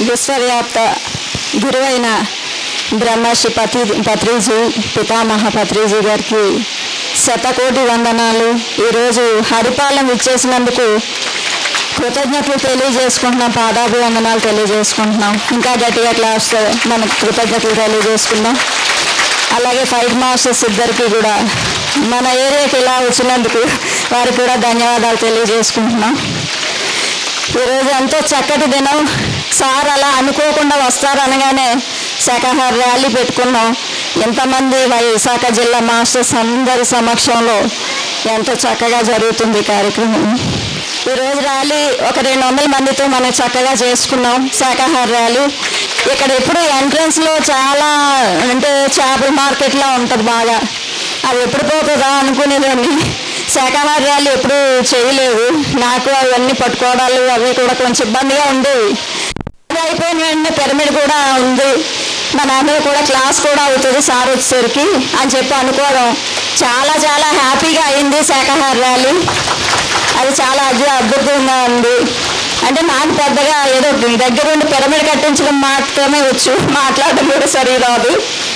విశ్వవ్యాప్త గురువైన బ్రహ్మశ్రీ పతి పత్రిజీ పితామహ పత్రిజీ గారికి శతకోటి వందనాలు ఈరోజు హరిపాలెం ఇచ్చేసినందుకు కృతజ్ఞతలు తెలియజేసుకుంటున్నాం పాదాభివందనాలు తెలియజేసుకుంటున్నాం ఇంకా గట్టిగా క్లాస్ మనకు కృతజ్ఞతలు తెలియజేసుకుందాం అలాగే ఫైట్ మాస్టర్స్ ఇద్దరికి కూడా మన ఏరియాకి ఇలా వచ్చినందుకు వారికి కూడా ధన్యవాదాలు తెలియజేసుకుంటున్నాం ఈరోజు ఎంతో చక్కటి దినం సార్ అలా అనుకోకుండా వస్తారు అనగానే శాఖాహార ర్యాలీ పెట్టుకున్నాం ఎంతమంది విశాఖ జిల్లా మాస్టర్స్ అందరి సమక్షంలో ఎంతో చక్కగా జరుగుతుంది ఈ కార్యక్రమం ఈరోజు ర్యాలీ ఒక రెండు వందల మందితో మనం చక్కగా చేసుకున్నాం శాఖాహార ర్యాలీ ఇక్కడ ఎప్పుడు ఎంట్రన్స్లో చాలా అంటే చేపల మార్కెట్లా ఉంటుంది బాగా అది ఎప్పుడు పోతుందా అనుకునేదాన్ని శాఖాహార ర్యాలీ ఎప్పుడు చేయలేదు నాకు అవన్నీ పట్టుకోవడాలు అవి కూడా కొంచెం ఇబ్బందిగా ఉండేవి అది అయిపోయిన వెంటనే పిరమిడ్ కూడా ఉంది మా నాన్న కూడా క్లాస్ కూడా అవుతుంది సార్ వచ్చేసరికి అని చెప్పి అనుకోవడం చాలా చాలా హ్యాపీగా అయింది శాఖాహార ర్యాలీ అది చాలా అద్భు అద్భుతంగా ఉంది అంటే నాకు పెద్దగా ఏదో దగ్గరుండి పిరమిడ్ కట్టించడం మాత్రమే వచ్చు మాట్లాడడం కూడా సరి రాదు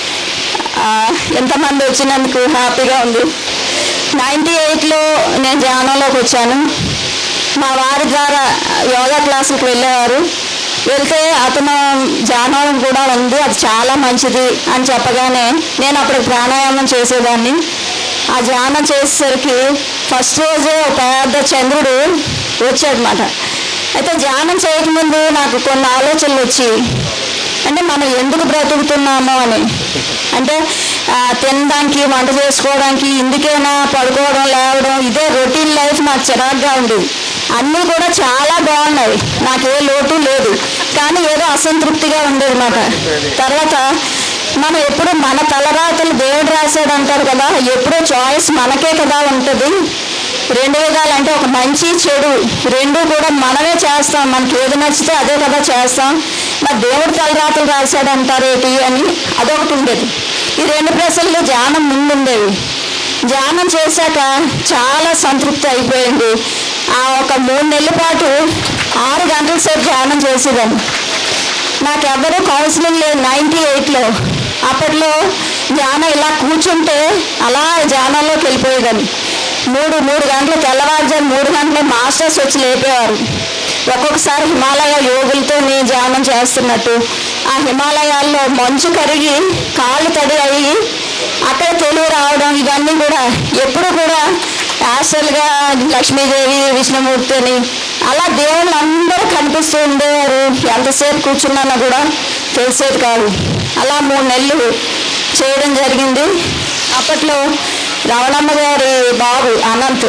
ఆ, ఎంతమంది వచ్చినందుకు హ్యాపీగా ఉంది నైంటీ ఎయిట్లో నేను ధ్యానంలోకి వచ్చాను మా వారి ద్వారా యోగా క్లాసులకు వెళ్ళేవారు వెళ్తే అతను ధ్యానం కూడా ఉంది అది చాలా మంచిది అని చెప్పగానే నేను అప్పుడు ప్రాణాయామం చేసేదాన్ని ఆ ధ్యానం చేసేసరికి ఫస్ట్ రోజే ఒక పెద్ద చంద్రుడు వచ్చాడనమాట అయితే ధ్యానం చేయకముందు నాకు కొన్ని ఆలోచనలు వచ్చి అంటే మనం ఎందుకు బ్రతుకుతున్నామో అని అంటే ఆ, తినడానికి వంట చేసుకోవడానికి ఇందుకైనా పడుకోవడం లేవడం ఇదే రొటీన్ లైఫ్ నాకు చిరాగ్గా ఉండేది అన్నీ కూడా చాలా బాగున్నాయి నాకు ఏ లోటు లేదు కానీ ఏదో అసంతృప్తిగా ఉండేది మాట తర్వాత మనం ఎప్పుడు మన తలరాతలు దేవుడు రాశాడు అంటారు కదా ఎప్పుడో చాయిస్ మనకే కదా ఉంటుంది రెండు విధాలు అంటే ఒక మంచి చెడు రెండు కూడా మనమే చేస్తాం మనకి ఏది నచ్చితే అదే కదా చేస్తాం మరి దేవుడు తలరాతలు రాశాడు అంటారేటి అని అదొకటి ఉండేది ఈ రెండు ప్రశ్నలు ధ్యానం ముందుండేవి ధ్యానం చేశాక చాలా సంతృప్తి అయిపోయింది ఆ ఒక మూడు నెలల పాటు ఆరు గంటల సేపు ధ్యానం చేసేదాన్ని నాకు ఎవరు కౌన్సిలింగ్ లేదు నైంటీ ఎయిట్లో అప్పట్లో ధ్యానం ఇలా కూర్చుంటే అలా ధ్యానంలోకి వెళ్ళిపోయేదాన్ని మూడు మూడు గంటలు తెల్లవారుజాము మూడు గంటలు మాస్టర్స్ వచ్చి లేపేవారు ఒక్కొక్కసారి హిమాలయ యోగులతో నేను ధ్యానం చేస్తున్నట్టు ఆ హిమాలయాల్లో మంచు కరిగి కాళ్ళు తడి అయ్యి అక్కడ తెలివి రావడం ఇవన్నీ కూడా ఎప్పుడు కూడా యాక్చువల్గా లక్ష్మీదేవి విష్ణుమూర్తి అని అలా దేవుళ్ళు అందరూ కనిపిస్తూ ఉండేవారు ఎంతసేపు కూర్చున్నానో కూడా తెలిసేది కాదు అలా మూడు నెలలు చేయడం జరిగింది అప్పట్లో రవణమ్మ గారి బాబు అనంత్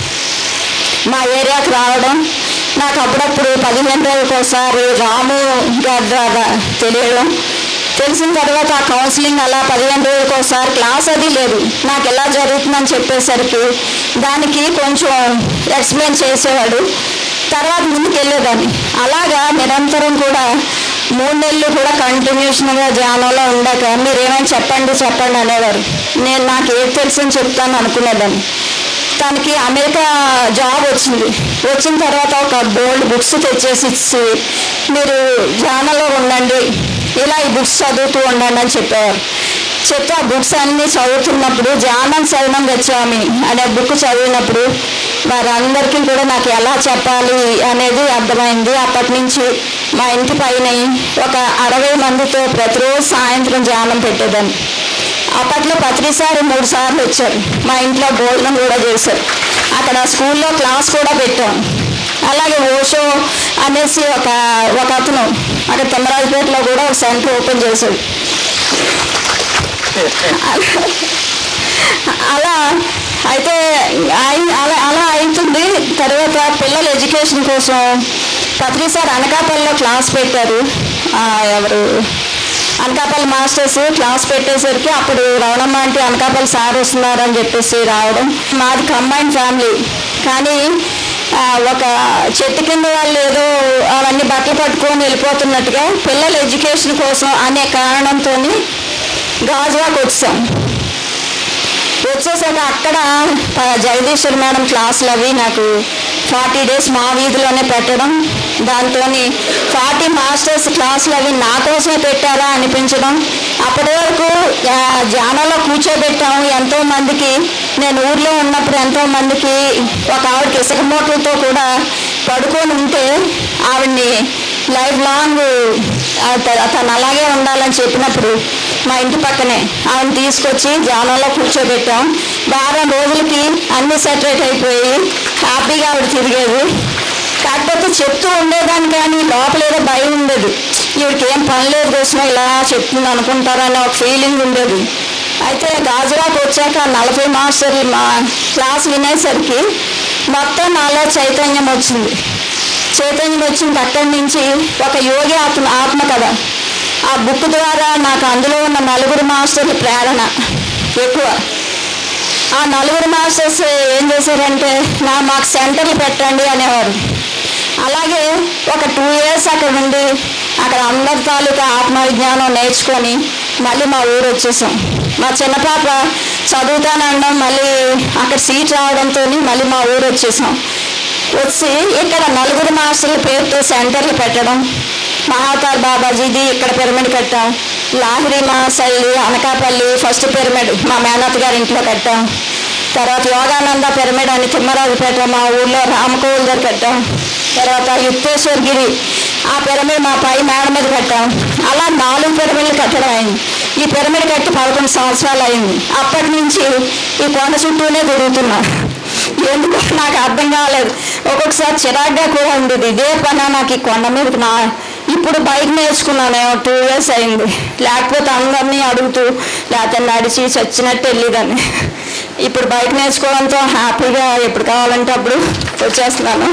మా ఏరియాకి రావడం నాకు అప్పుడప్పుడు పదిహేను రోజులకు ఒకసారి రాము గారి ద్వారా తెలియడం తెలిసిన తర్వాత ఆ కౌన్సిలింగ్ అలా పదిహేను రోజులకు ఒకసారి క్లాస్ అది లేదు నాకు ఎలా జరుగుతుందని చెప్పేసరికి దానికి కొంచెం ఎక్స్ప్లెయిన్ చేసేవాడు తర్వాత ముందుకు వెళ్ళేదాన్ని అలాగా నిరంతరం కూడా మూడు నెలలు కూడా కంటిన్యూషన్గా ధ్యానంలో ఉండాక మీరు ఏమైనా చెప్పండి చెప్పండి అనేవారు నేను నాకు ఏది తెలుసు అని చెప్తాను అనుకునేదాన్ని తనకి అమెరికా జాబ్ వచ్చింది వచ్చిన తర్వాత ఒక బోల్డ్ బుక్స్ తెచ్చేసి ఇచ్చి మీరు ధ్యానంలో ఉండండి ఇలా ఈ బుక్స్ చదువుతూ ఉండండి అని చెప్పేవారు చెప్తే ఆ బుక్స్ అన్నీ చదువుతున్నప్పుడు ధ్యానం శరణం గచ్చామి అనే బుక్ చదివినప్పుడు వారందరికీ కూడా నాకు ఎలా చెప్పాలి అనేది అర్థమైంది అప్పటి నుంచి మా ఇంటి పైన ఒక అరవై మందితో ప్రతిరోజు సాయంత్రం ధ్యానం పెట్టేదాన్ని అప్పట్లో పత్రిసారి మూడు సార్లు వచ్చారు మా ఇంట్లో భోజనం కూడా చేశారు అక్కడ స్కూల్లో క్లాస్ కూడా పెట్టాం అలాగే ఓషో అనేసి ఒక ఒక అతను అక్కడ తిమ్మరాజపేటలో కూడా ఒక సెంటర్ ఓపెన్ చేశాడు అలా అయితే అయి- అలా అలా అవుతుంది తర్వాత పిల్లల ఎడ్యుకేషన్ కోసం పత్రి సార్ అనకాపల్లిలో క్లాస్ పెట్టారు ఆ, ఎవరు అనకాపల్లి మాస్టర్స్ క్లాస్ పెట్టేసరికి అప్పుడు రవణమ్మ అంటే అనకాపల్లి సార్ వస్తున్నారని చెప్పేసి రావడం మాది కంబైన్ ఫ్యామిలీ కానీ ఆ, ఒక చెట్టు కింద వాళ్ళు ఏదో అవన్నీ బట్టలు పట్టుకొని వెళ్ళిపోతున్నట్టుగా పిల్లల ఎడ్యుకేషన్ కోసం అనే కారణంతో గాజువాకి వచ్చాం వచ్చేసాక అక్కడ ప- జగదీశ్వర్ మేడం క్లాసులు అవి నాకు ఫార్టీ డేస్ మా వీధిలోనే పెట్టడం దాంతో ఫార్టీ మాస్టర్స్ క్లాసులు అవి నా కోసమే పెట్టారా అనిపించడం అప్పటి వరకు ఆ, ధ్యానంలో కూర్చోబెట్టాము ఎంతో మందికి నేను ఊర్లో ఉన్నప్పుడు ఎంతో మందికి ఒక ఆవిడకి ఇసుక మూటలతో కూడా పడుకొని ఉంటే ఆవిడ్ని లైఫ్ లాంగ్ ఆ, త- తను అలాగే ఉండాలని చెప్పినప్పుడు మా ఇంటి పక్కనే ఆవిడ తీసుకొచ్చి ధ్యానంలో కూర్చోబెట్టాం వారం రోజులకి అన్ని సెటరేట్ అయిపోయి హ్యాపీగా ఆవిడ తిరిగేది కాకపోతే చెప్తూ ఉండేదాన్ని కానీ లోపల ఏదో భయం ఉండేది ఈవిడికి ఏం పని లేదు కోసం ఇలా చెప్తుంది అనుకుంటారని ఒక ఫీలింగ్ ఉండేది అయితే గాజువాకు వచ్చాక నలభై మాస్టర్లు మా క్లాస్ వినేసరికి మొత్తం నాలో చైతన్యం వచ్చింది చైతన్యం వచ్చింది అక్కడి నుంచి ఒక యోగి ఆత్మ ఆత్మ కథ ఆ బుక్ ద్వారా నాకు అందులో ఉన్న నలుగురు మాస్టర్ల ప్రేరణ ఎక్కువ ఆ నలుగురు మాస్టర్స్ ఏం చేశారంటే నా మాకు సెంటర్లు పెట్టండి అనేవారు అలాగే ఒక టూ ఇయర్స్ అక్కడ ఉండి అక్కడ అందరి తాలూకా ఆత్మవిజ్ఞానం నేర్చుకొని మళ్ళీ మా ఊరు వచ్చేసాం మా చిన్న పాప చదువుతానడం మళ్ళీ అక్కడ సీట్ రావడంతో మళ్ళీ మా ఊరు వచ్చేసాం వచ్చి ఇక్కడ నలుగురు మాస్టర్ల పేరుతో సెంటర్లు పెట్టడం మహాతార్ బాబాజీది ఇక్కడ పిరమిడ్ కట్టాం లాహిరి మాసల్లి అనకాపల్లి ఫస్ట్ పిరమిడ్ మా మేనత్ గారి ఇంట్లో కట్టాం తర్వాత యోగానంద పిరమిడ్ అని తిమ్మరాజుపేట మా ఊర్లో రామకోవుల దగ్గర కట్టాం తర్వాత యుక్తేశ్వర్ గిరి ఆ పిరమిడ్ మా పై మేడ మీద కట్టాం అలా నాలుగు పిరమిడ్లు కట్టడం అయింది ఈ పిరమిడ్ కట్టి పదకొండు సంవత్సరాలు అయింది అప్పటి నుంచి ఈ కొండ చుట్టూనే తిరుగుతున్నా ఎందుకో నాకు అర్థం కాలేదు ఒక్కొక్కసారి చిరాగ్గా కూడా ఉండేది ఇదే పని నాకు ఈ కొండ మీదకి నా ఇప్పుడు బైక్ నేర్చుకున్నాను టూ ఇయర్స్ అయింది లేకపోతే అందరినీ అడుగుతూ లేకపోతే నడిచి చచ్చినట్టు వెళ్ళేదాన్ని ఇప్పుడు బైక్ నేర్చుకోవడంతో హ్యాపీగా ఎప్పుడు కావాలంటే అప్పుడు వచ్చేస్తున్నాను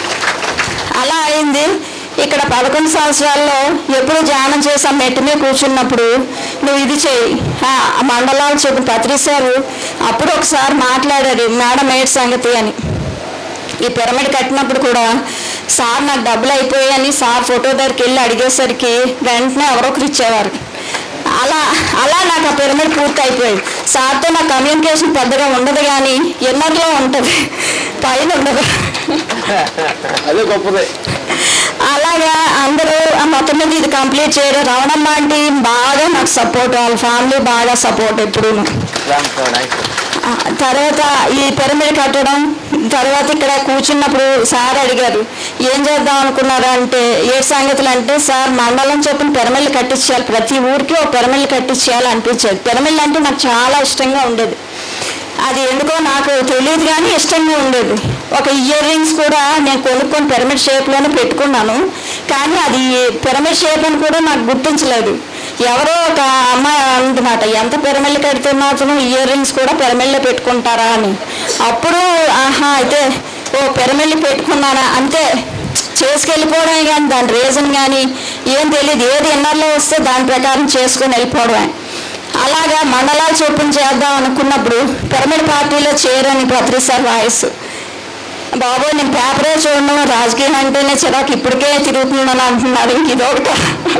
అలా అయింది ఇక్కడ పదకొండు సంవత్సరాల్లో ఎప్పుడు ధ్యానం చేసాం మెట్టు మీద కూర్చున్నప్పుడు నువ్వు ఇది చేయి ఆ, ఆ మండలాలు చెప్పి పత్రిసారు అప్పుడు ఒకసారి మాట్లాడారు మేడం ఏంటి సంగతి అని ఈ పిరమిడ్ కట్టినప్పుడు కూడా సార్ నాకు డబ్బులు అయిపోయాయని సార్ ఫోటో దగ్గరికి వెళ్ళి అడిగేసరికి వెంటనే ఎవరో ఒకరు ఇచ్చేవారు అలా అలా నాకు ఆ పిరమిడ్ పూర్తి అయిపోయింది సార్తో నా కమ్యూనికేషన్ పెద్దగా ఉండదు కానీ ఎన్నర్లో ఉంటుంది పైన ఉండదు అదే గొప్పదే అలాగా అందరూ ఆ మొత్తం మీద ఇది కంప్లీట్ చేయడం రవణమ్మ అంటే బాగా నాకు సపోర్ట్ వాళ్ళ ఫ్యామిలీ బాగా సపోర్ట్ ఎప్పుడు తర్వాత ఈ పిరమిడ్ కట్టడం తర్వాత ఇక్కడ కూర్చున్నప్పుడు సార్ అడిగారు ఏం చేద్దాం అనుకున్నారు అంటే ఏ సంగతులు అంటే సార్ మండలం చొప్పున పిరమిడ్లు కట్టించేయాలి ప్రతి ఊరికి ఒక పిరమిడ్లు కట్టించేయాలి అనిపించేది పిరమిడ్లు అంటే నాకు చాలా ఇష్టంగా ఉండేది అది ఎందుకో నాకు తెలియదు కానీ ఇష్టంగా ఉండేది ఒక ఇయర్ రింగ్స్ కూడా నేను కొనుక్కొని పిరమిడ్ షేప్లోనే పెట్టుకున్నాను కానీ అది పిరమిడ్ షేప్ అని కూడా నాకు గుర్తించలేదు ఎవరో ఒక అమ్మాయి అంటున్నమాట ఎంత పిరమిడ్లు కడుతున్నావు ఇయర్ రింగ్స్ కూడా పిరమిడ్లో పెట్టుకుంటారా అని అప్పుడు ఆహా అయితే ఓ పిరమిడ్లు పెట్టుకున్నానా అంతే చేసుకెళ్ళిపోవడమే కానీ దాని రీజన్ కానీ ఏం తెలియదు ఏది ఎన్నర్లో వస్తే దాని ప్రకారం చేసుకొని వెళ్ళిపోవడమే అలాగా మండలాలు చొప్పున చేద్దాం అనుకున్నప్పుడు పిరమిడ్ పార్టీలో చేరని పత్రిసార్ వాయిస్ బాబు నేను పేపరే చూడను రాజకీయం అంటేనే చిరాకు ఇప్పటికే తిరుగుతున్నాను అంటున్నారు ఇంక ఇదొకట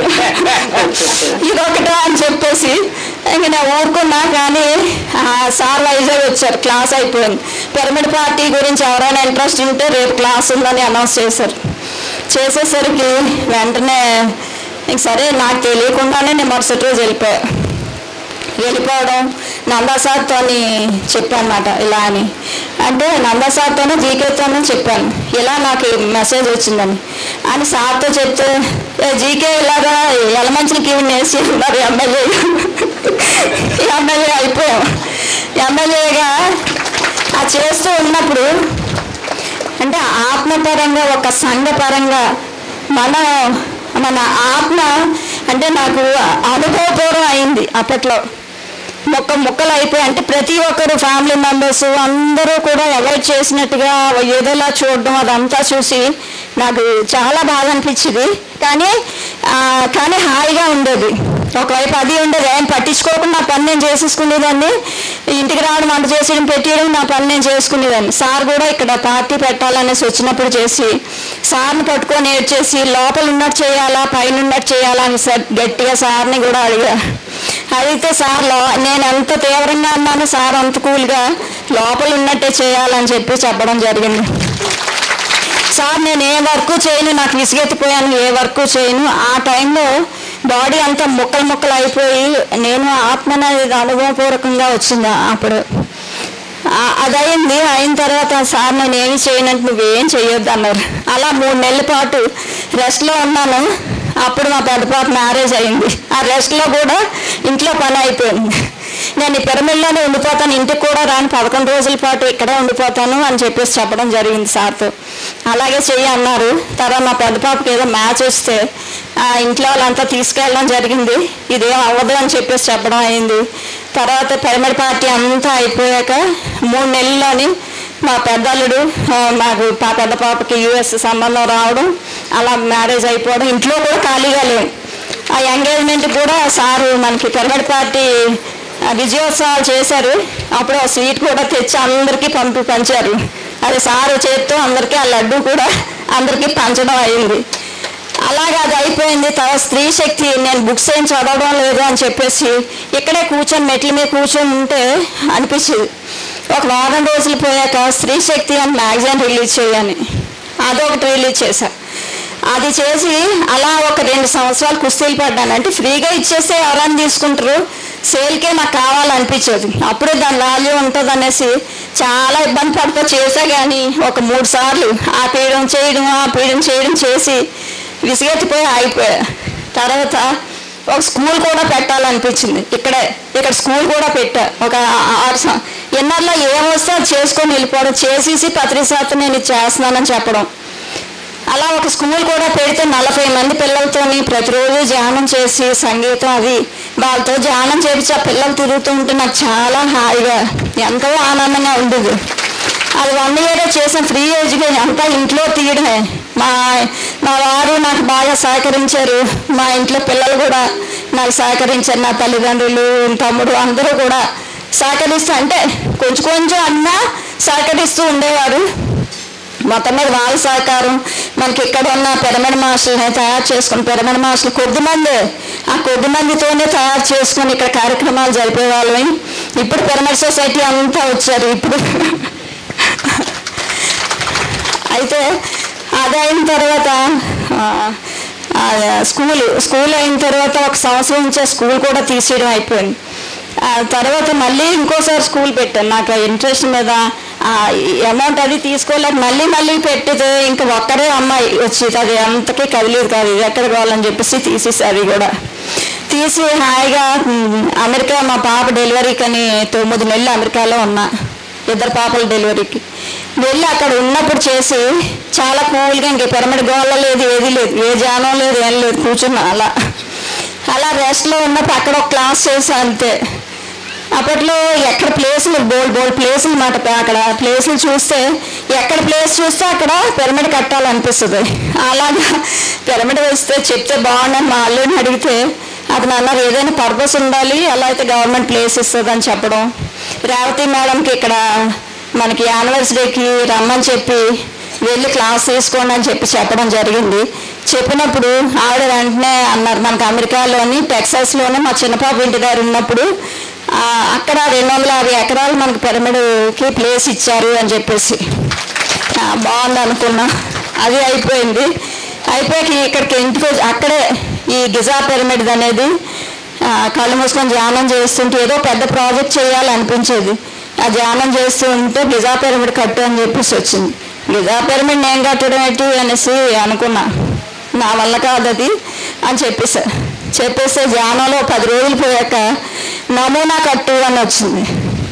ఇదొకట అని చెప్పేసి ఇంక నేను ఊరుకున్నా కానీ ఆ, సార్ వైజాగ్ వచ్చారు క్లాస్ అయిపోయింది పిరమిడ్ పార్టీ గురించి ఎవరైనా ఇంట్రెస్ట్ ఉంటే రేపు క్లాస్ ఉందని అనౌన్స్ చేశారు చేసేసరికి వెంటనే ఇంక సరే నాకు తెలియకుండానే నేను మరుసటి రోజు వెళ్ళిపోయా వెళ్ళిపోవడం నందాసార్తో చెప్పానమాట ఇలా అని అంటే నందాసార్తోనే జీకేతోనే చెప్పాను ఇలా నాకు ఈ మెసేజ్ వచ్చిందని అని సార్తో చెప్తే "ఏ, జీకే ఇలాగా ఎలమంచికి వేసి ఉన్నారు ఎమ్మెల్యే ఎమ్మెల్యే అయిపోయాం ఎమ్మెల్యేగా ఆ చేస్తూ ఉన్నప్పుడు అంటే ఆత్మపరంగా ఒక సంఘపరంగా మన మన ఆత్మ అంటే నాకు అనుభవపూర్వం అయింది అప్పట్లో మొక్క మొక్కలు అయిపోయి అంటే ప్రతి ఒక్కరు ఫ్యామిలీ మెంబర్స్ అందరూ కూడా అవాయిడ్ చేసినట్టుగా ఏదోలా చూడడం అదంతా చూసి నాకు చాలా బాధ అనిపించింది కానీ ఆ, కానీ హాయిగా ఉండేది ఒకవైపు అది ఉండేది ఏం పట్టించుకోకుండా నా పని నేను చేసేసుకునేదాన్ని ఇంటికి రావడం వంట చేసేయడం పెట్టేయడం నా పని నేను చేసుకునేదాన్ని సార్ కూడా ఇక్కడ పార్టీ పెట్టాలనేసి వచ్చినప్పుడు చేసి సార్ని పట్టుకొని ఏడ్చేసి లోపల ఉన్నట్టు చేయాలా పైన ఉన్నట్టు చేయాలా అని సార్ గట్టిగా సార్ని కూడా అడిగా అడిగితే సార్ లో నేను ఎంత తీవ్రంగా అన్నాను సార్ అంత కూల్గా లోపల ఉన్నట్టే చేయాలని చెప్పి చెప్పడం జరిగింది సార్ నేను ఏ వర్క్ చేయను నాకు విసిగెత్తిపోయాను ఏ వర్క్ చేయను ఆ టైంలో బాడీ అంతా ముక్కలు ముక్కలు అయిపోయి నేను ఆత్మ అనేది అనుభవపూర్వకంగా వచ్చింది అప్పుడు ఆ- అది అయింది అయిన తర్వాత సార్ నేను ఏమి చేయనంటే నువ్వేం చేయొద్దు అన్నారు అలా మూడు నెలల పాటు రెస్ట్లో ఉన్నాను అప్పుడు మా పెద్ద పాప మ్యారేజ్ అయింది ఆ రెస్ట్లో కూడా ఇంట్లో పని అయిపోయింది నేను ఈ పిరమిడ్లోనే ఉండిపోతాను ఇంటికి కూడా రాను పదకొండు రోజుల పాటు ఇక్కడే ఉండిపోతాను అని చెప్పేసి చెప్పడం జరిగింది సార్తో అలాగే చెయ్యి అన్నారు తర్వాత మా పెద్ద పాపకి ఏదో మ్యాచ్ వస్తే ఆ ఇంట్లో వాళ్ళంతా తీసుకెళ్ళడం జరిగింది ఇదేం అవ్వదు అని చెప్పేసి చెప్పడం అయింది తర్వాత పిరమిడ్ పార్టీ అంతా అయిపోయాక మూడు నెలల్లోని మా పెద్దల్లుడు ఆ, మాకు మా పెద్ద పాపకి యూఎస్ సంబంధం రావడం అలా మ్యారేజ్ అయిపోవడం ఇంట్లో కూడా ఖాళీగా లేవు ఆ ఎంగేజ్మెంట్ కూడా సారు మనకి పిరమిడ్ పార్టీ ఆ, విజయోత్సవాలు చేశారు అప్పుడు ఆ స్వీట్ కూడా తెచ్చి అందరికీ పంపి పంచారు అది సారు చేత్తో అందరికీ ఆ లడ్డు కూడా అందరికీ పంచడం అయింది అలాగే అది అయిపోయింది తర్వాత స్త్రీ శక్తి నేను బుక్స్ ఏం చదవడం లేదు అని చెప్పేసి ఇక్కడే కూర్చొని మెట్ల మీద కూర్చొని ఉంటే అనిపించింది ఒక వారం రోజులు పోయాక స్త్రీ శక్తి అని మ్యాగజైన్ రిలీజ్ చేయని అదొకటి రిలీజ్ చేశా అది చేసి అలా ఒక రెండు సంవత్సరాలు కుస్తీలు పడ్డాను అంటే ఫ్రీగా ఇచ్చేస్తే ఎవరైనా తీసుకుంటారు సేల్కే నాకు కావాలనిపించేది అప్పుడే దాని వాల్యూ ఉంటుంది అనేసి చాలా ఇబ్బంది పడుతూ చేశా కానీ ఒక మూడు సార్లు ఆ పీయడం చేయడం ఆ పీయడం చేయడం చేసి విసిగెత్తిపోయి అయిపోయా తర్వాత ఒక స్కూల్ కూడా పెట్టాలనిపించింది ఇక్కడే ఇక్కడ స్కూల్ కూడా పెట్టా ఒక ఆరు సం- ఎన్నర్లో ఏమొస్తే అది చేసుకొని వెళ్ళిపోవడం చేసేసి పత్రిశాతం నేను ఇది చేస్తున్నానని చెప్పడం అలా ఒక స్కూల్ కూడా పెడితే నలభై మంది పిల్లలతోని ప్రతిరోజు ధ్యానం చేసి సంగీతం అది వాళ్ళతో ధ్యానం చేపించి ఆ పిల్లలు తిరుగుతూ ఉంటే నాకు చాలా హాయిగా ఎంతో ఆనందంగా ఉండేది అది వన్ ఇయర్ చేసిన ఫ్రీ ఎడ్యుకేషన్ అంతా ఇంట్లో తీయడమే మా మా వారు నాకు బాగా సహకరించారు మా ఇంట్లో పిల్లలు కూడా నాకు సహకరించారు నా తల్లిదండ్రులు తమ్ముడు అందరూ కూడా సహకరిస్తూ అంటే కొంచెం కొంచెం అన్నా సహకరిస్తూ ఉండేవారు మొత్తం మీద వాళ్ళ సహకారం మనకి ఇక్కడ ఉన్న పిరమిడ్ మాస్టర్ని తయారు చేసుకుని పిరమిడ్ మాస్టర్లు కొద్ది మంది ఆ కొద్ది మందితోనే తయారు చేసుకుని ఇక్కడ కార్యక్రమాలు జరిపేవాళ్ళని ఇప్పుడు పిరమిడ్ సొసైటీ అంతా వచ్చారు ఇప్పుడు అయితే అది అయిన తర్వాత ఆ, ఆ, స్కూల్ స్కూల్ అయిన తర్వాత ఒక సంవత్సరం నుంచే స్కూల్ కూడా తీసేయడం అయిపోయింది ఆ తర్వాత మళ్ళీ ఇంకోసారి స్కూల్ పెట్టాను నాకు ఇంట్రెస్ట్ మీద అమౌంట్ అది తీసుకోలేక మళ్ళీ మళ్ళీ పెట్టితే ఇంకా ఒక్కరే అమ్మాయి వచ్చేది అది అంతకీ కదిలేదు కాదు ఇది ఎక్కడ కావాలని చెప్పేసి తీసేసి అది కూడా తీసి హాయిగా ఉమ్, అమెరికా మా పాప డెలివరీకి అని తొమ్మిది నెలలు అమెరికాలో ఉన్నా ఇద్దరు పాపల డెలివరీకి వెళ్ళి అక్కడ ఉన్నప్పుడు చేసి చాలా కూల్గా ఇంక పిరమిడ్ గోళ్ళ లేదు ఏది లేదు ఏ జానం లేదు ఏం లేదు కూర్చున్నా అలా అలా రెస్ట్లో ఉన్నప్పుడు అక్కడ ఒక క్లాస్ చేసా అంతే అప్పట్లో ఎక్కడ ప్లేసులు బోల్డ్ బోల్డ్ ప్లేసులు మాట అక్కడ ప్లేసులు చూస్తే ఎక్కడ ప్లేస్ చూస్తే అక్కడ పిరమిడ్ కట్టాలనిపిస్తుంది అలాగా పిరమిడ్ వేస్తే చెప్తే బాగుండని మా అల్లుడిని అడిగితే అతను అన్నారు ఏదైనా పర్పస్ ఉండాలి అలా అయితే గవర్నమెంట్ ప్లేస్ ఇస్తుంది అని చెప్పడం రేవతి మేడంకి ఇక్కడ మనకి యానివర్సరీకి రమ్మని చెప్పి వెళ్ళి క్లాస్ తీసుకోండి అని చెప్పి చెప్పడం జరిగింది చెప్పినప్పుడు ఆవిడ వెంటనే అన్నారు మనకు అమెరికాలోని టెక్సాస్లోనే మా చిన్నపాప ఇంటి దగ్గర ఉన్నప్పుడు ఆ, అక్కడ రెండు వందల యాభై ఎకరాలు మనకు పిరమిడ్కి ప్లేస్ ఇచ్చారు అని చెప్పేసి ఆ, బాగుంది అనుకున్నా అది అయిపోయింది అయిపోయాక ఇక్కడికి ఇంటికి వచ్చి అక్కడే ఈ గిజా పిరమిడ్ అనేది ఆ, కళ్ళు మూసుకొని ధ్యానం చేస్తుంటే ఏదో పెద్ద ప్రాజెక్ట్ చేయాలనిపించేది ఆ ధ్యానం చేస్తూ ఉంటే గిజా పిరమిడ్ కట్టు అని చెప్పేసి వచ్చింది గిజా పిరమిడ్ నేను కట్టడం ఏంటి అనేసి అనుకున్నా నా వల్ల కాదు అది అని చెప్పేసా చెప్పేస్తే ధ్యానంలో పది రోజులు పోయాక నమూనా కట్టు అని వచ్చింది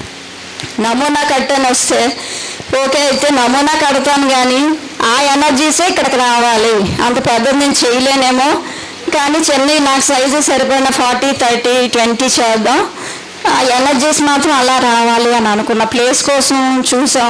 నమూనా కట్టని వస్తే ఓకే అయితే నమూనా కడతాను కానీ ఆ ఎనర్జీసే ఇక్కడికి రావాలి అంత పెద్దది నేను చేయలేనేమో కానీ చెన్నై నాకు సైజు సరిపోయిన ఫార్టీ థర్టీ ట్వంటీ చేద్దాం ఆ ఎనర్జీస్ మాత్రం అలా రావాలి అని అనుకున్న ప్లేస్ కోసం చూసాం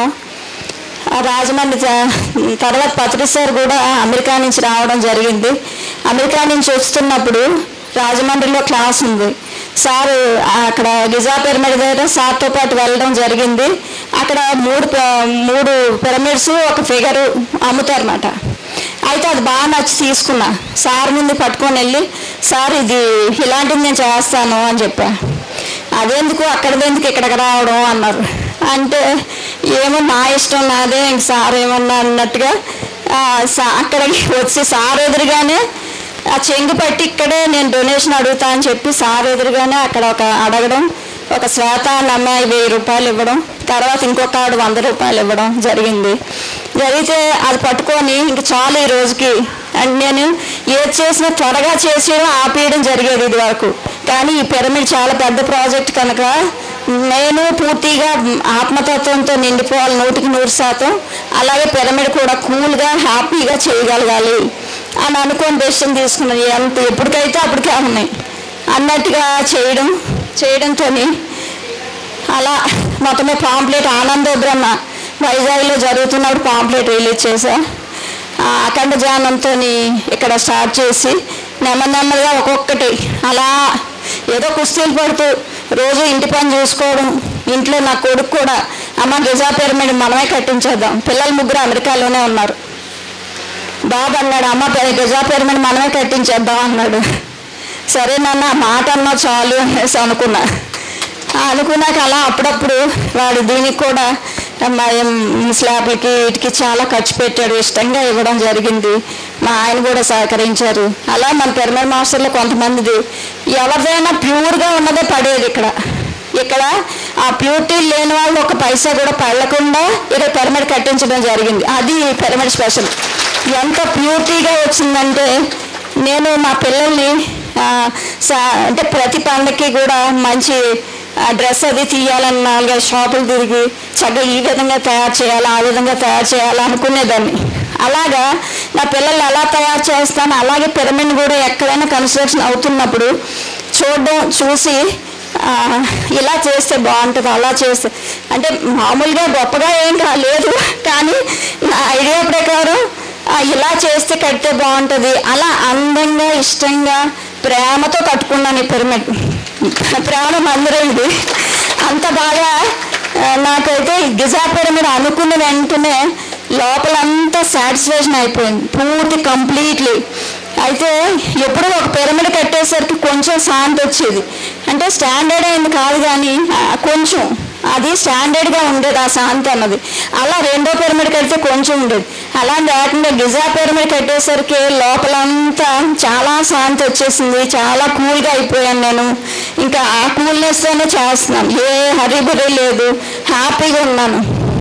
ఆ రాజమండ్రి త- తర్వాత పత్రి సార్ కూడా అమెరికా నుంచి రావడం జరిగింది అమెరికా నుంచి వస్తున్నప్పుడు రాజమండ్రిలో క్లాస్ ఉంది సార్ అక్కడ గిజా పిరమిడ్ దగ్గర సార్తో పాటు వెళ్ళడం జరిగింది అక్కడ మూడు ప- మూడు పిరమిడ్స్ ఒక ఫిగరు అమ్ముతారన్నమాట అయితే అది బాగా నచ్చి తీసుకున్నా సార్ ముందు పట్టుకొని వెళ్ళి సార్ ఇది ఇలాంటిది నేను చేస్తాను అని చెప్పా అదెందుకు అక్కడదెందుకు ఇక్కడికి రావడం అన్నారు అంటే ఏమో నా ఇష్టం నాదే ఇంక సార్ ఏమన్నా అన్నట్టుగా ఆ, సా- అక్కడికి వచ్చి సార్ ఎదురుగానే ఆ చెంగు పట్టి ఇక్కడే నేను డొనేషన్ అడుగుతా అని చెప్పి సార్ ఎదురుగానే అక్కడ ఒక అడగడం ఒక శ్వేత అన్న అమ్మాయి వెయ్యి రూపాయలు ఇవ్వడం తర్వాత ఇంకొక ఆవిడ వంద రూపాయలు ఇవ్వడం జరిగింది జరిగితే అది పట్టుకొని ఇంక చాలు ఈ రోజుకి అండ్ నేను ఏది చేసినా త్వరగా చేసేయడం ఆపేయడం జరిగేది ఇది వరకు కానీ ఈ పిరమిడ్ చాలా పెద్ద ప్రాజెక్ట్ కనుక నేను పూర్తిగా ఆత్మతత్వంతో నిండిపోవాలి నూటికి నూరు శాతం అలాగే పిరమిడ్ కూడా కూల్గా హ్యాపీగా చేయగలగాలి అని అనుకోని డెసిషన్ తీసుకున్నాను ఎంత ఎప్పటికైతే అప్పటికే ఉన్నాయి అన్నట్టుగా చేయడం చేయడంతో అలా మొత్తమే పాంప్లెట్ ఆనంద బ్రహ్మ వైజాగ్లో జరుగుతున్నప్పుడు పాంప్లెట్ రిలీజ్ చేశా ఆ అఖండ ధ్యానంతో ఇక్కడ స్టార్ట్ చేసి నెమ్మది నెమ్మదిగా ఒక్కొక్కటి అలా ఏదో కుస్తీలు పడుతూ రోజు ఇంటి పని చూసుకోవడం ఇంట్లో నా కొడుకు కూడా అమ్మ గిజా పిరమిడ్ మనమే కట్టించేద్దాం పిల్లలు ముగ్గురు అమెరికాలోనే ఉన్నారు బాబు అన్నాడు అమ్మ పె- గిజా పిరమిడ్ మనమే కట్టించేద్దాం అన్నాడు సరే నాన్న ఆ మాట అన్నా చాలు అనేసి అనుకున్నా ఆ అనుకున్నాక అలా అప్పుడప్పుడు వాడు దీనికి కూడా మా ఏం స్లాబ్లకి వీటికి చాలా ఖర్చు పెట్టాడు ఇష్టంగా ఇవ్వడం జరిగింది మా ఆయన కూడా సహకరించారు అలా మన పిరమిడ్ మాస్టర్లో కొంతమందిది ఎవరిదైనా ప్యూర్గా ఉన్నదే పడేది ఇక్కడ ఇక్కడ ఆ ప్యూరిటీ లేని వాళ్ళు ఒక పైసా కూడా పడకుండా ఇక్కడ పిరమిడ్ కట్టించడం జరిగింది అది ఈ పిరమిడ్ స్పెషల్ ఎంత ప్యూరిటీగా వచ్చిందంటే నేను మా పిల్లల్ని ఆ, సా- అంటే ప్రతి పండగకి కూడా మంచి డ్రెస్ అది తీయాలని నాలుగైదు షాపులు తిరిగి చక్కగా ఈ విధంగా తయారు చేయాలి ఆ విధంగా తయారు చేయాలి అనుకునేదాన్ని అలాగా నా పిల్లల్ని ఎలా తయారు చేస్తాను అలాగే పిరమిడ్ కూడా ఎక్కడైనా కన్స్ట్రక్షన్ అవుతున్నప్పుడు చూడడం చూసి ఆ, ఇలా చేస్తే బాగుంటుంది అలా చేస్తే అంటే మామూలుగా గొప్పగా ఏం కాలేదు కానీ నా ఐడియా ప్రకారం ఆ, ఇలా చేస్తే కడితే బాగుంటుంది అలా అందంగా ఇష్టంగా ప్రేమతో కట్టుకున్నాను ఈ పిరమిడ్ ప్రేమ మందిరం ఇది అంత బాగా ఆ, నాకైతే ఈ గిజా పిరమిడ్ అనుకున్న వెంటనే లోపలంతా సాటిస్ఫాక్షన్ అయిపోయింది పూర్తి కంప్లీట్లీ అయితే ఎప్పుడో ఒక పిరమిడ్ కట్టేసరికి కొంచెం శాంతి వచ్చేది అంటే స్టాండర్డ్ అయింది కాదు కానీ ఆ, కొంచెం అది స్టాండర్డ్గా ఉండేది ఆ శాంతి అన్నది అలా రెండో పిరమిడ్ కడితే కొంచెం ఉండేది అలా లేకుండా గిజా పిరమిడ్ కట్టేసరికి లోపలంతా చాలా శాంతి వచ్చేసింది చాలా కూల్గా అయిపోయాను నేను ఇంకా ఆ కూల్నెస్తోనే చేస్తున్నాను ఏ హరిబరి లేదు హ్యాపీగా ఉన్నాను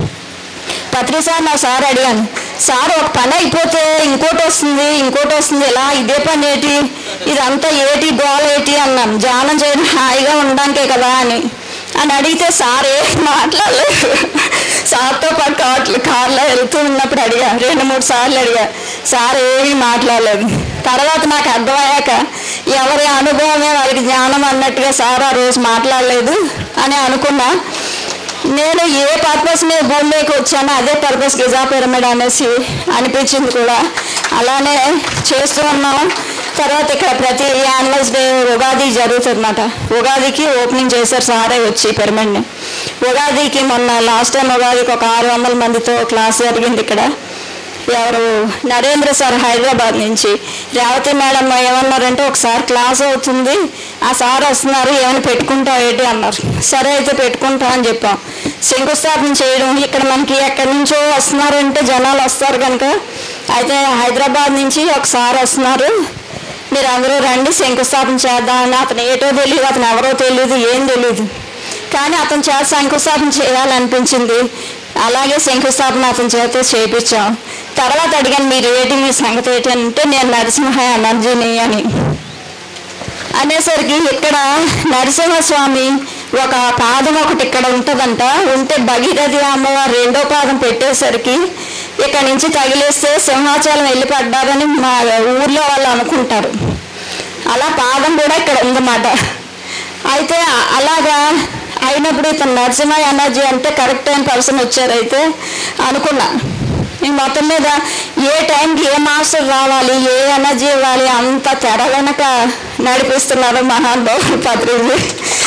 పత్రి సార్ నా సార్ అడిగాను సార్ ఒక పని అయిపోతే ఇంకోటి వస్తుంది ఇంకోటి వస్తుంది ఇలా ఇదే పని ఏంటి ఇదంతా ఏటి గోల ఏంటి అన్నాను ధ్యానం చేయడం హాయిగా ఉండడానికే కదా అని అని అడిగితే సార్ ఏ మాట్లాడలేదు సార్తో పాటు కార్లు కార్లో వెళ్తూ ఉన్నప్పుడు అడిగా రెండు మూడు సార్లు అడిగా సార్ ఏమీ మాట్లాడలేదు తర్వాత నాకు అర్థమయ్యాక ఎవరి అనుభవమే వారికి జ్ఞానం అన్నట్టుగా సార్ ఆ రోజు మాట్లాడలేదు అని అనుకున్నా నేను ఏ పర్పస్ మీద భూమిలోకి వచ్చానో అదే పర్పస్ గిజా పిరమిడ్ అనేసి అనిపించింది కూడా అలానే చేస్తూ ఉన్నాం తర్వాత ఇక్కడ ప్రతి యాన్యువల్స్ డే ఉగాది జరుగుతుందన్నమాట ఉగాదికి ఓపెనింగ్ చేశారు సారే వచ్చి పిరమిడ్ని ఉగాదికి మొన్న లాస్ట్ టైం ఉగాదికి ఒక ఆరు వందల మందితో క్లాస్ జరిగింది ఇక్కడ ఎవరు నరేంద్ర సార్ హైదరాబాద్ నుంచి రేవతి మేడం ఏమన్నారంటే ఒకసారి క్లాస్ అవుతుంది ఆ సార్ వస్తున్నారు ఏమైనా పెట్టుకుంటావు ఏంటి అన్నారు సరే అయితే పెట్టుకుంటా అని చెప్పాం శంకుస్థాపన చేయడం ఇక్కడ మనకి ఎక్కడి నుంచో వస్తున్నారంటే జనాలు వస్తారు కనుక అయితే హైదరాబాద్ నుంచి ఒక సార్ వస్తున్నారు మీరు అందరూ రండి శంకుస్థాపన చేద్దామని అతను ఏటో తెలియదు అతను ఎవరో తెలియదు ఏం తెలియదు కానీ అతని చేత శంకుస్థాపన చేయాలనిపించింది అలాగే శంకుస్థాపన అతని చేత చేయించాం తర్వాత అడిగాను మీరు ఏంటి మీ సంగతి ఏంటి అంటే నేను నరసింహ ఎనర్జీని అని అనేసరికి ఇక్కడ నరసింహస్వామి ఒక పాదం ఒకటి ఇక్కడ ఉంటుందంట ఉంటే భగీరథి అమ్మవారు రెండో పాదం పెట్టేసరికి ఇక్కడ నుంచి తగిలేస్తే సింహాచలం వెళ్ళి పడ్డారని మా ఊర్లో వాళ్ళు అనుకుంటారు అలా పాదం కూడా ఇక్కడ ఉందన్నమాట అయితే అ- అలాగా అయినప్పుడు ఇతను నరసింహ ఎనర్జీ అంటే కరెక్ట్ అయిన పర్సన్ వచ్చారైతే అనుకున్నా ఈ మొత్తం మీద ఏ టైంకి ఏ మాస్టర్ రావాలి ఏ ఎనర్జీ ఇవ్వాలి అంత తెర వెనక నడిపిస్తున్నారు మహానుభావుడు పత్రిజీ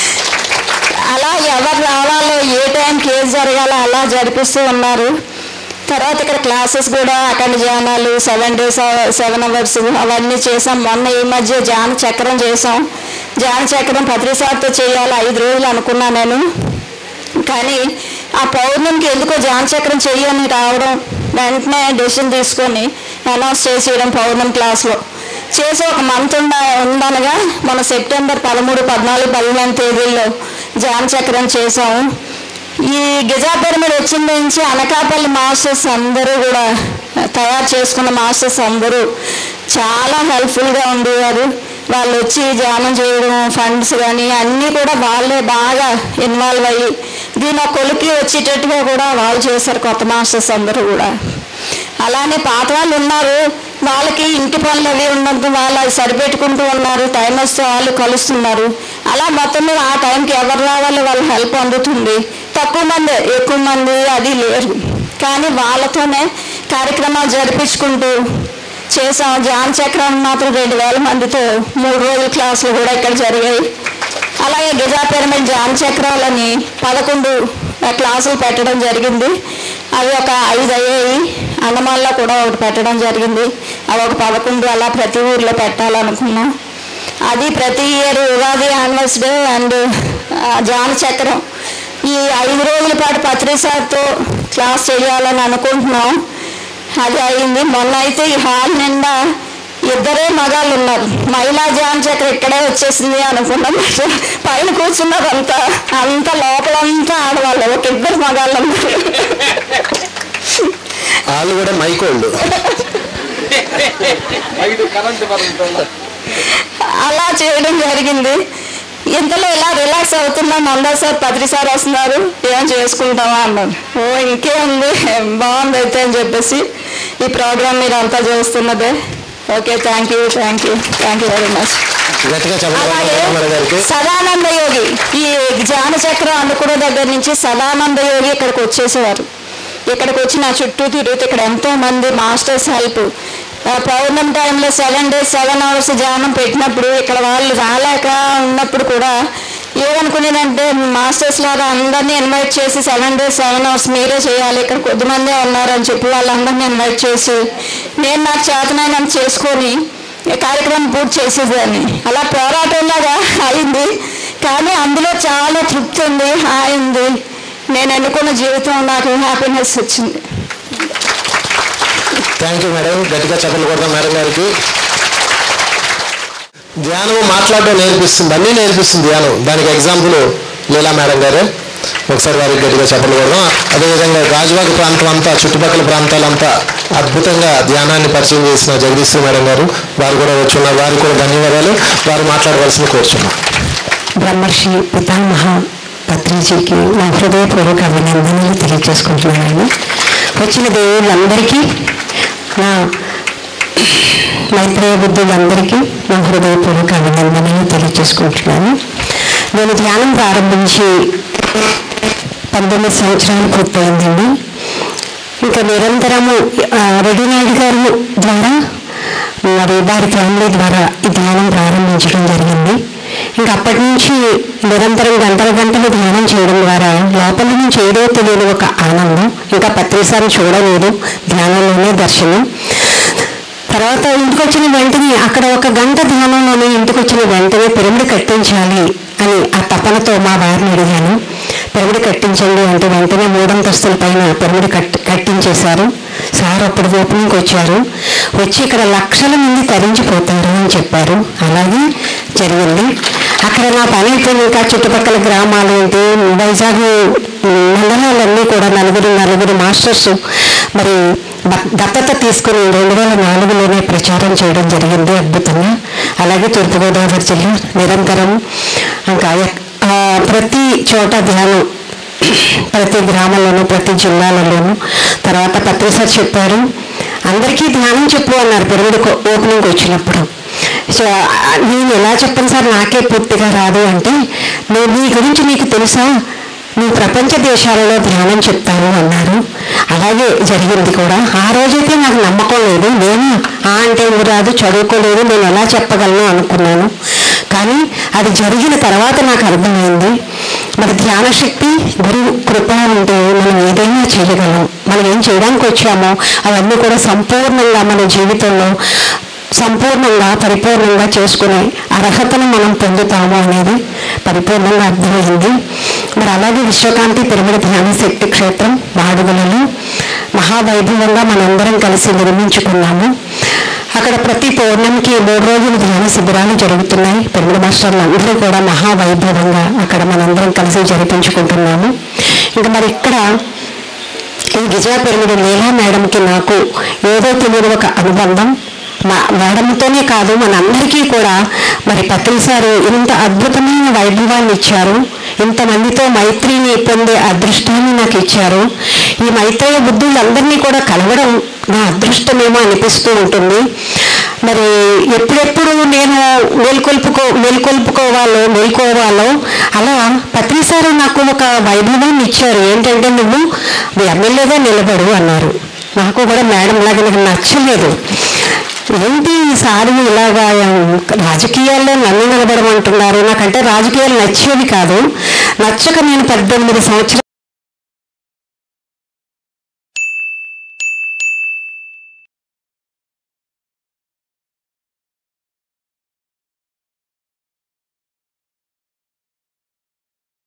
అలా ఎవరు రావాలో ఏ టైంకి ఏది జరగాలో అలా జరిపిస్తూ ఉన్నారు తర్వాత ఇక్కడ క్లాసెస్ కూడా అక్కడ ధ్యానాలు సెవెన్ డేస్ సెవెన్ అవర్స్ అవన్నీ చేసాం మొన్న ఈ మధ్య ధ్యాన చక్రం చేసాం ధ్యాన చక్రం పత్రిసార్తో చేయాలి ఐదు రోజులు అనుకున్నా నేను కానీ ఆ పౌర్ణమికి ఎందుకో ధ్యాన చక్రం చెయ్యని రావడం వెంటనే డెసిషన్ తీసుకొని అనౌన్స్ చేసేయడం పౌర్ణమి క్లాస్లో చేసి ఒక మంత్ ఉండ ఉండనగా మన సెప్టెంబర్ పదమూడు పద్నాలుగు పదిహేను తేదీల్లో జాన్ చక్రం చేసాము ఈ గిజా పిరమిడ్ వచ్చిన నుంచి అనకాపల్లి మాస్టర్స్ అందరూ కూడా తయారు చేసుకున్న మాస్టర్స్ అందరూ చాలా హెల్ప్ఫుల్గా ఉండేవారు వాళ్ళు వచ్చి ధ్యానం చేయడం ఫండ్స్ కానీ అన్నీ కూడా వాళ్ళే బాగా ఇన్వాల్వ్ అయ్యి దీని ఒక కొలికి వచ్చేటట్టుగా కూడా వాళ్ళు చేశారు కొత్త మాస్టర్స్ అందరూ కూడా అలానే పాత వాళ్ళు ఉన్నారు వాళ్ళకి ఇంటి పనులు అవి ఉన్నందుకు వాళ్ళు అది సరిపెట్టుకుంటూ ఉన్నారు టైం వస్తే వాళ్ళు కలుస్తున్నారు అలా మొత్తం మీద ఆ టైంకి ఎవరు రావాలి వాళ్ళ హెల్ప్ అందుతుంది తక్కువ మంది ఎక్కువ మంది అది లేరు కానీ వాళ్ళతోనే కార్యక్రమాలు జరిపించుకుంటూ చేసాం జాన్ చక్రం మాత్రం రెండు వేల మందితో మూడు రోజుల క్లాసులు కూడా ఇక్కడ జరిగాయి అలాగే గిజా పిరమిడ్ జాన్ చక్రాలని పదకొండు క్లాసులు పెట్టడం జరిగింది అవి ఒక ఐదు అయ్యాయి అండమాన్లో కూడా ఒకటి పెట్టడం జరిగింది అవి ఒక పదకొండు అలా ప్రతి ఊర్లో పెట్టాలనుకున్నాం అది ప్రతి ఇయర్ ఉగాది యానివర్సరీ అండ్ జాన్ చక్రం ఈ ఐదు రోజుల పాటు పత్రిసార్తో క్లాస్ చేయాలని అనుకుంటున్నాం అది అయింది మొన్న అయితే ఈ హాల్ నిండా ఇద్దరే మగాళ్ళు ఉన్నారు మహిళా జాన్ చక్ర ఇక్కడే వచ్చేసింది అనుకున్నాం పైన కూర్చున్నదంతా అంత లోపలంతా ఆడవాళ్ళు ఒక ఇద్దరు మగాళ్ళు ఉన్నారు వాళ్ళు కూడా మైకోళ్ళు ఐదు కరెంట్ పడుతుంది అలా చేయడం జరిగింది ఇంతలో ఇలా రిలాక్స్ అవుతున్నాం మందా సార్ పత్రి సార్ వస్తున్నారు ఏం చేసుకుంటామా అన్నారు ఓ ఇంకేముంది బాగుంది అయితే అని చెప్పేసి ఈ ప్రోగ్రామ్ మీరు అంతా చేస్తున్నదే okay thank you thank you thank you very much గట్టిగా అలాగే చెప్పండి గారికి సదానంద యోగి ఈ జ్ఞాన చక్రం అనుకున్న దగ్గర నుంచి సదానంద యోగి ఇక్కడికి వచ్చేసేవారు ఇక్కడికి వచ్చి నా చుట్టూ తిరుగుతూ ఇక్కడ ఎంతో మంది మాస్టర్స్ హెల్ప్ పౌర్ణమి టైంలో సెవెన్ డేస్ సెవెన్ అవర్స్ ధ్యానం పెట్టినప్పుడు ఇక్కడ వాళ్ళు రాలేక ఉన్నప్పుడు కూడా ఏమనుకునేదంటే మాస్టర్స్ లాగా అందరినీ ఇన్వైట్ చేసి సెవెన్ డేస్ సెవెన్ అవర్స్ మీరే చేయాలి ఇక్కడ కొద్దిమందే ఉన్నారని చెప్పి వాళ్ళందరినీ ఇన్వైట్ చేసి నేను నాకు చేతనైనంత చేసుకొని ఈ కార్యక్రమం పూర్తి చేసేదాన్ని అలా పోరాటంలాగా అయింది కానీ అందులో చాలా తృప్తి ఉంది హాయి ఉంది నేను అనుకున్న జీవితం నాకు హ్యాపీనెస్ వచ్చింది థ్యాంక్ యూ మేడం గట్టిగా చెప్పలు కొడదాం మేడం గారికి ధ్యానం మాట్లాడడం నేర్పిస్తుంది అన్నీ నేర్పిస్తుంది ధ్యానం దానికి ఎగ్జాంపుల్ లీలా మేడం గారు ఒకసారి వారికి గట్టిగా చెప్పలు కొడదాం అదేవిధంగా రాజువాక ప్రాంతం అంతా చుట్టుపక్కల ప్రాంతాలంతా అద్భుతంగా ధ్యానాన్ని పరిచయం చేసిన జగదీశ్వరి మేడం గారు వారు కూడా వచ్చున్నారు వారికి కూడా ధన్యవాదాలు వారు మాట్లాడవలసింది కోరుచున్నాం బ్రహ్మర్షి పితామహ పత్రిజీకి నా హృదయపూర్వక అభినందనలు తెలియజేసుకుంటున్నాను వచ్చిన దేవుళ్ళందరికీ నా మైత్రేయ బుద్ధులందరికీ నా హృదయపూర్వక అభినందనలు తెలియజేసుకుంటున్నాను నేను ధ్యానం ప్రారంభించి పంతొమ్మిది సంవత్సరాలు పూర్తయిందండి ఇంకా నిరంతరము ఆ, రెడ్డి నాయుడు గారు ద్వారా మరి వారి ఫ్యామిలీ ద్వారా ఈ ధ్యానం ప్రారంభించడం జరిగింది ఇంకా అప్పటి నుంచి నిరంతరం గంటల గంటలు ధ్యానం చేయడం ద్వారా లోపల నుంచి ఏదో తెలియని ఒక ఆనందం ఇంకా పత్రిసారి చూడలేదు ధ్యానంలోనే దర్శనం తర్వాత ఇంటికి వచ్చిన వెంటనే అక్కడ ఒక గంట ధ్యానంలోనే ఇంటికి వచ్చిన వెంటనే పిరమిడ్ కట్టించాలి అని ఆ తపనతో మా వారిని అడిగాను పిరమిడ్ కట్టించండి అంటే వెంటనే మూడంతస్తుల పైన పిరమిడ్ కట్ కట్టించేశారు సార్ అప్పుడు ఓపెనింగ్కి వచ్చారు వచ్చి ఇక్కడ లక్షల మంది తరించిపోతారు అని చెప్పారు అలాగే జరిగింది అక్కడ నా పని అయిపోయింది ఇంకా చుట్టుపక్కల గ్రామాలు ఏంటి వైజాగ్ మండలాలన్నీ కూడా నలుగురు నలుగురు మాస్టర్స్ మరి బ- దత్తత తీసుకుని రెండు వేల నాలుగులోనే ప్రచారం చేయడం జరిగింది అద్భుతంగా అలాగే తూర్పుగోదావరి జిల్లా నిరంతరం ఇంకా ఎక్- ఆ, ప్రతి చోట ధ్యానం ప్రతి గ్రామంలోనూ ప్రతి జిల్లాలలోనూ తర్వాత పత్రిసారి చెప్పారు అందరికీ ధ్యానం చెప్పు అన్నారు పిరమిడ్ ఓపెనింగ్ వచ్చినప్పుడు సో ఆ, నేను ఎలా చెప్పను సార్ నాకే పూర్తిగా రాదు అంటే నేను నీ గురించి నీకు తెలుసా నువ్వు ప్రపంచ దేశాలలో ధ్యానం చెప్తాను అన్నారు అలాగే జరిగింది కూడా ఆ రోజైతే నాకు నమ్మకం లేదు నేను ఆ అంటే ఏమి రాదు చదువుకోలేదు నేను ఎలా చెప్పగలను అనుకున్నాను కానీ అది జరిగిన తర్వాత నాకు అర్థమైంది మరి ధ్యాన శక్తి గురువు కృప ఉంటే మనం ఏదైనా చేయగలం మనం ఏం చేయడానికి వచ్చామో అవన్నీ కూడా సంపూర్ణంగా మన జీవితంలో సంపూర్ణంగా పరిపూర్ణంగా చేసుకునే అర్హతను మనం పొందుతాము అనేది పరిపూర్ణంగా అర్థమైంది మరి అలాగే విశ్వకాంతి పిరమిడ ధ్యాన శక్తి క్షేత్రం మాడుగులలో మహావైభవంగా మనందరం కలిసి నిర్మించుకున్నాము అక్కడ ప్రతి పౌర్ణమికి మూడు రోజులు ధ్యాన శిబిరాలు జరుగుతున్నాయి పెరుమల మాస్టర్లు అందరూ కూడా మహావైభవంగా అక్కడ మనందరం కలిసి జరిపించుకుంటున్నాము ఇంకా మరి ఇక్కడ ఈ విజయ పిరమిడ్ లీలా మేడంకి నాకు ఏదో తెలియని ఒక అనుబంధం మా మేడంతోనే కాదు మనందరికీ కూడా మరి పత్రి సారు ఇంత అద్భుతమైన వైభవాన్ని ఇచ్చారు ఇంతమందితో మైత్రిని పొందే అదృష్టాన్ని నాకు ఇచ్చారు ఈ మైత్రేయ బుద్ధులందరినీ కూడా కలవడం నా అదృష్టమేమో అనిపిస్తూ ఉంటుంది మరి ఎప్పుడెప్పుడు నేను మేల్కొల్పుకో మేల్కొల్పుకోవాలో మేల్కోవాలో అలా పత్రిసారి నాకు ఒక వైభవాన్ని ఇచ్చారు ఏంటంటే నువ్వు ఎమ్మెల్యేగా నిలబడు అన్నారు నాకు కూడా మేడం లాగా నాకు నచ్చలేదు ఏంటి ఈసారి ఇలాగా రాజకీయాల్లో నన్ను నిలబడమంటున్నారు నాకంటే రాజకీయాలు నచ్చేవి కాదు నచ్చక నేను పద్దెనిమిది సంవత్సరాలు